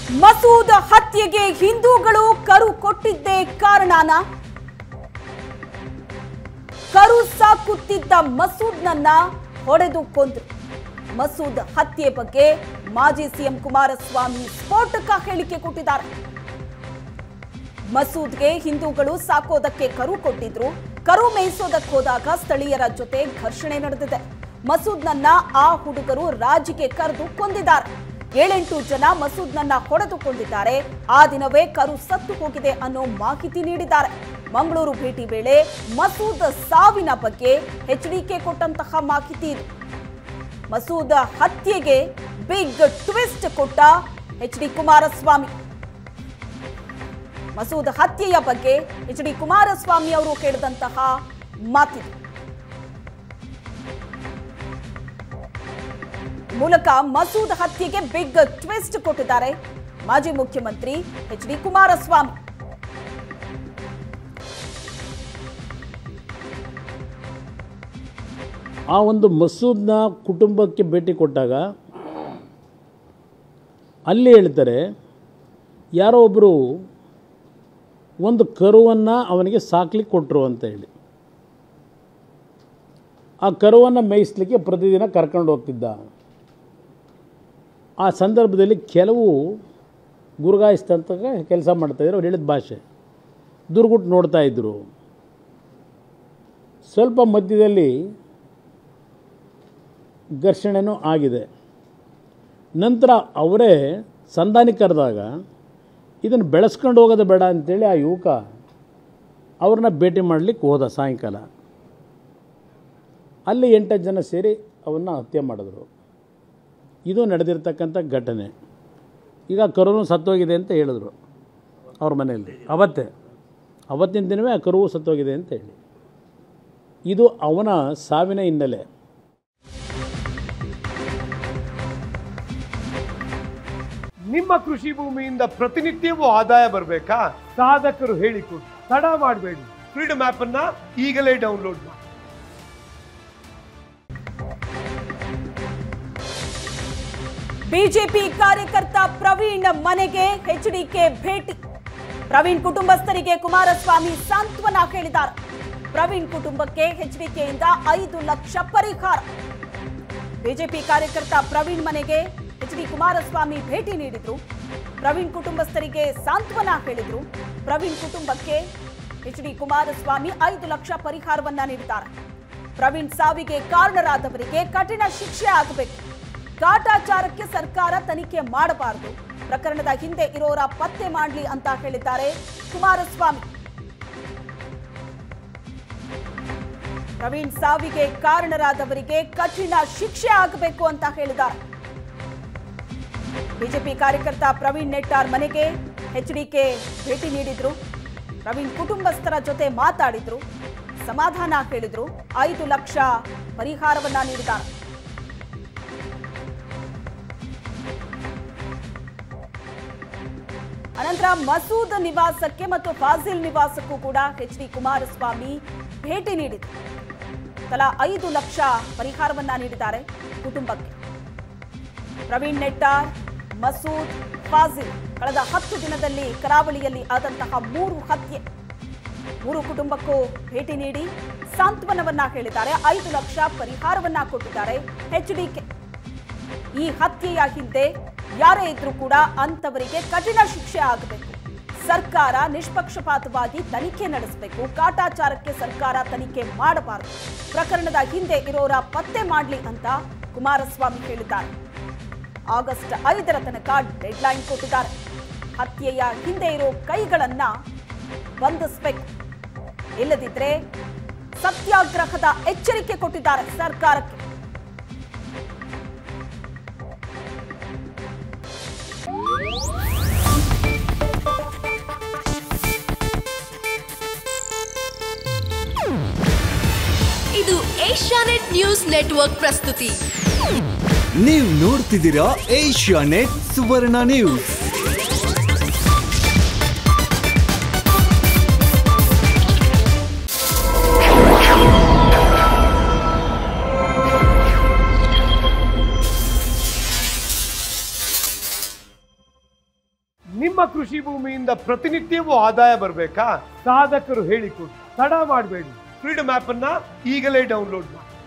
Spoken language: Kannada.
ಮಸೂದ್ ಹತ್ಯೆಗೆ ಹಿಂದೂಗಳು ಕರು ಕೊಟ್ಟಿದ್ದೇ ಕಾರಣನ ಕರು ಸಾಕುತ್ತಿದ್ದ ಮಸೂದ್ನನ್ನ ಹೊಡೆದು ಕೊಂದ್ರು ಮಸೂದ್ ಹತ್ಯೆ ಬಗ್ಗೆ ಮಾಜಿ ಸಿಎಂ ಕುಮಾರಸ್ವಾಮಿ ಸ್ಫೋಟಕ ಹೇಳಿಕೆ ಕೊಟ್ಟಿದ್ದಾರೆ ಮಸೂದ್ಗೆ ಹಿಂದೂಗಳು ಸಾಕೋದಕ್ಕೆ ಕರು ಕೊಟ್ಟಿದ್ರು ಕರು ಮೇಯಿಸೋದಕ್ಕೆ ಹೋದಾಗ ಸ್ಥಳೀಯರ ಜೊತೆ ಘರ್ಷಣೆ ನಡೆದಿದೆ ಮಸೂದ್ನನ್ನ ಆ ಹುಡುಗರು ರಾಜಿಗೆ ಕರೆದು ಕೊಂದಿದ್ದಾರೆ ಏಳೆಂಟು ಜನ ಮಸೂದ್ನನ್ನ ಹೊಡೆದು ಕೊಂದಿದ್ದಾರೆ ಆ ದಿನವೇ ಕರು ಸತ್ತು ಹೋಗಿದೆ ಅನ್ನೋ ಮಾಹಿತಿ ನೀಡಿದ್ದಾರೆ ಮಂಗಳೂರು ಭೇಟಿ ವೇಳೆ ಮಸೂದ್ ಸಾವಿನ ಬಗ್ಗೆ ಎಚ್ಡಿಕೆ ಕೊಟ್ಟಂತಹ ಮಾಹಿತಿ ಇದು ಮಸೂದ್ ಹತ್ಯೆಗೆ ಬಿಗ್ ಟ್ವಿಸ್ಟ್ ಕೊಟ್ಟ ಎಚ್ ಡಿ ಕುಮಾರಸ್ವಾಮಿ ಮಸೂದ್ ಹತ್ಯೆಯ ಬಗ್ಗೆ ಎಚ್ ಡಿ ಕುಮಾರಸ್ವಾಮಿ ಅವರು ಹೇಳಿದಂತಹ ಮಾತಿದೆ ಮೂಲಕ ಮಸೂದ್ ಹತ್ಯೆಗೆ ಬಿಗ್ ಟ್ವಿಸ್ಟ್ ಕೊಟ್ಟಿದ್ದಾರೆ ಮಾಜಿ ಮುಖ್ಯಮಂತ್ರಿ ಎಚ್ ಡಿ ಕುಮಾರಸ್ವಾಮಿ ಆ ಒಂದು ಮಸೂದ್ನ ಕುಟುಂಬಕ್ಕೆ ಭೇಟಿ ಕೊಟ್ಟಾಗ ಅಲ್ಲಿ ಹೇಳ್ತಾರೆ ಯಾರೋ ಒಬ್ಬರು ಒಂದು ಕರುವನ್ನು ಅವನಿಗೆ ಸಾಕ್ಲಿಕ್ಕೆ ಕೊಟ್ಟರು ಅಂತ ಹೇಳಿ ಆ ಕರುವನ್ನು ಮೇಯಿಸ್ಲಿಕ್ಕೆ ಪ್ರತಿದಿನ ಕರ್ಕೊಂಡು ಹೋಗ್ತಿದ್ದ ಆ ಸಂದರ್ಭದಲ್ಲಿ ಕೆಲವು ಗುರುಗಾಯಿಸ್ತಂತ ಕೆಲಸ ಮಾಡ್ತಾಯಿದ್ರು ಅವ್ರು ಹೇಳಿದ ಭಾಷೆ ದುರ್ಗುಟ್ಟು ನೋಡ್ತಾ ಇದ್ದರು ಸ್ವಲ್ಪ ಮಧ್ಯದಲ್ಲಿ ಘರ್ಷಣೆನೂ ಆಗಿದೆ ನಂತರ ಅವರೇ ಸಂಧಾನಿ ಕರೆದಾಗ ಇದನ್ನು ಬೆಳೆಸ್ಕೊಂಡು ಹೋಗೋದು ಬೇಡ ಅಂತೇಳಿ ಆ ಯುವಕ ಅವ್ರನ್ನ ಭೇಟಿ ಮಾಡಲಿಕ್ಕೆ ಹೋದ ಸಾಯಂಕಾಲ ಅಲ್ಲಿ ಎಂಟತ್ತು ಜನ ಸೇರಿ ಅವನ್ನ ಹತ್ಯೆ ಮಾಡಿದ್ರು ಇದು ನಡೆದಿರ್ತಕ್ಕಂಥ ಘಟನೆ ಈಗ ಕರುನು ಸತ್ತೋಗಿದೆ ಅಂತ ಹೇಳಿದ್ರು ಅವ್ರ ಮನೆಯಲ್ಲಿ ಅವತ್ತೇ ಅವತ್ತಿನ ದಿನವೇ ಆ ಕರುವು ಸತ್ತೋಗಿದೆ ಅಂತ ಹೇಳಿ ಇದು ಅವನ ಸಾವಿನ ಹಿನ್ನೆಲೆ ನಿಮ್ಮ ಕೃಷಿ ಭೂಮಿಯಿಂದ ಪ್ರತಿನಿತ್ಯವೂ ಆದಾಯ ಬರಬೇಕಾ ಸಾಧಕರು ಹೇಳಿಕೊಡಿ ತಡ ಮಾಡಬೇಡಿ ಫ್ರೀಡಮ್ ಆಪ್ ಅನ್ನ ಈಗಲೇ ಡೌನ್ಲೋಡ್ ಮಾಡಿ ಬಿಜೆಪಿ ಕಾರ್ಯಕರ್ತ ಪ್ರವೀಣ್ ಮನೆಗೆ ಎಚ್ಡಿಕೆ ಭೇಟಿ ಪ್ರವೀಣ್ ಕುಟುಂಬಸ್ಥರಿಗೆ ಕುಮಾರಸ್ವಾಮಿ ಸಾಂತ್ವನ ಹೇಳಿದ್ದಾರೆ ಪ್ರವೀಣ್ ಕುಟುಂಬಕ್ಕೆ ಎಚ್ಡಿಕೆಯಿಂದ ಐದು ಲಕ್ಷ ಪರಿಹಾರ ಬಿಜೆಪಿ ಕಾರ್ಯಕರ್ತ ಪ್ರವೀಣ್ ಮನೆಗೆ ಎಚ್ ಡಿ ಕುಮಾರಸ್ವಾಮಿ ಭೇಟಿ ನೀಡಿದ್ರು ಪ್ರವೀಣ್ ಕುಟುಂಬಸ್ಥರಿಗೆ ಸಾಂತ್ವನ ಹೇಳಿದ್ರು ಪ್ರವೀಣ್ ಕುಟುಂಬಕ್ಕೆ ಎಚ್ ಡಿ ಕುಮಾರಸ್ವಾಮಿ ಐದು ಲಕ್ಷ ಪರಿಹಾರವನ್ನ ನೀಡಿದ್ದಾರೆ ಪ್ರವೀಣ್ ಸಾವಿಗೆ ಕಾರಣರಾದವರಿಗೆ ಕಠಿಣ ಶಿಕ್ಷೆ ಆಗಬೇಕು ಕಾಟಾಚಾರಕ್ಕೆ ಸರ್ಕಾರ ತನಿಖೆ ಮಾಡಬಾರದು ಪ್ರಕರಣದ ಹಿಂದೆ ಇರೋರ ಪತ್ತೆ ಮಾಡಲಿ ಅಂತ ಹೇಳಿದ್ದಾರೆ ಕುಮಾರಸ್ವಾಮಿ ಪ್ರವೀಣ್ ಸಾವಿಗೆ ಕಾರಣರಾದವರಿಗೆ ಕಠಿಣ ಶಿಕ್ಷೆ ಆಗಬೇಕು ಅಂತ ಹೇಳಿದ್ದಾರೆ ಬಿಜೆಪಿ ಕಾರ್ಯಕರ್ತ ಪ್ರವೀಣ್ ನೆಟ್ಟಾರ್ ಮನೆಗೆ ಎಚ್ಡಿಕೆ ಭೇಟಿ ನೀಡಿದ್ರು ಪ್ರವೀಣ್ ಕುಟುಂಬಸ್ಥರ ಜೊತೆ ಮಾತಾಡಿದ್ರು ಸಮಾಧಾನ ಹೇಳಿದ್ರು ಐದು ಲಕ್ಷ ಪರಿಹಾರವನ್ನ ನೀಡಿದ್ದಾರೆ ಅನಂತರ ಮಸೂದ್ ನಿವಾಸಕ್ಕೆ ಮತ್ತು ಫಾಜಿಲ್ ನಿವಾಸಕ್ಕೂ ಕೂಡ ಎಚ್ ಡಿ ಕುಮಾರಸ್ವಾಮಿ ಭೇಟಿ ನೀಡಿದ್ರು ತಲಾ ಐದು ಲಕ್ಷ ಪರಿಹಾರವನ್ನ ನೀಡಿದ್ದಾರೆ ಕುಟುಂಬಕ್ಕೆ ಪ್ರವೀಣ್ ನೆಟ್ಟಾರ್ ಮಸೂದ್ ಫಾಜಿಲ್ ಕಳೆದ ಹತ್ತು ದಿನದಲ್ಲಿ ಕರಾವಳಿಯಲ್ಲಿ ಆದಂತಹ ಮೂರು ಹತ್ಯೆ ಮೂರು ಕುಟುಂಬಕ್ಕೂ ಭೇಟಿ ನೀಡಿ ಸಾಂತ್ವನವನ್ನ ಹೇಳಿದ್ದಾರೆ ಐದು ಲಕ್ಷ ಪರಿಹಾರವನ್ನ ಕೊಟ್ಟಿದ್ದಾರೆ ಎಚ್ಡಿಕೆ ಈ ಹತ್ಯೆಯ ಹಿಂದೆ ಯಾರೇ ಇದ್ರೂ ಕೂಡ ಅಂತವರಿಗೆ ಕಠಿಣ ಶಿಕ್ಷೆ ಆಗಬೇಕು ಸರ್ಕಾರ ನಿಷ್ಪಕ್ಷಪಾತವಾಗಿ ತನಿಖೆ ನಡೆಸಬೇಕು ಕಾಟಾಚಾರಕ್ಕೆ ಸರ್ಕಾರ ತನಿಖೆ ಮಾಡಬಾರದು ಪ್ರಕರಣದ ಹಿಂದೆ ಇರೋರ ಪತ್ತೆ ಮಾಡಲಿ ಅಂತ ಕುಮಾರಸ್ವಾಮಿ ಹೇಳಿದ್ದಾರೆ ಆಗಸ್ಟ್ ಐದರ ತನಕ ಡೆಡ್ಲೈನ್ ಕೊಟ್ಟಿದ್ದಾರೆ ಹತ್ಯೆಯ ಹಿಂದೆ ಇರೋ ಕೈಗಳನ್ನ ಬಂಧಿಸಬೇಕು ಇಲ್ಲದಿದ್ರೆ ಸತ್ಯಾಗ್ರಹದ ಎಚ್ಚರಿಕೆ ಕೊಟ್ಟಿದ್ದಾರೆ ಸರ್ಕಾರಕ್ಕೆ ಇದು ಏಷ್ಯಾನೆಟ್ ನ್ಯೂಸ್ ನೆಟ್ವರ್ಕ್ ಪ್ರಸ್ತುತಿ ನೀವು ನೋಡ್ತಿದ್ದೀರಾ ಏಷ್ಯಾ ನೆಟ್ ಸುವರ್ಣ ನ್ಯೂಸ್ ನಿಮ್ಮ ಕೃಷಿ ಭೂಮಿಯಿಂದ ಪ್ರತಿನಿತ್ಯವೂ ಆದಾಯ ಬರಬೇಕಾ ಸಾಧಕರು ಹೇಳಿಕೊಡಿ ತಡ ಮಾಡಬೇಡಿ ಫ್ರೀಡಮ್ ಆಪ್ ಅನ್ನ ಈಗಲೇ ಡೌನ್ಲೋಡ್ ಮಾಡಿ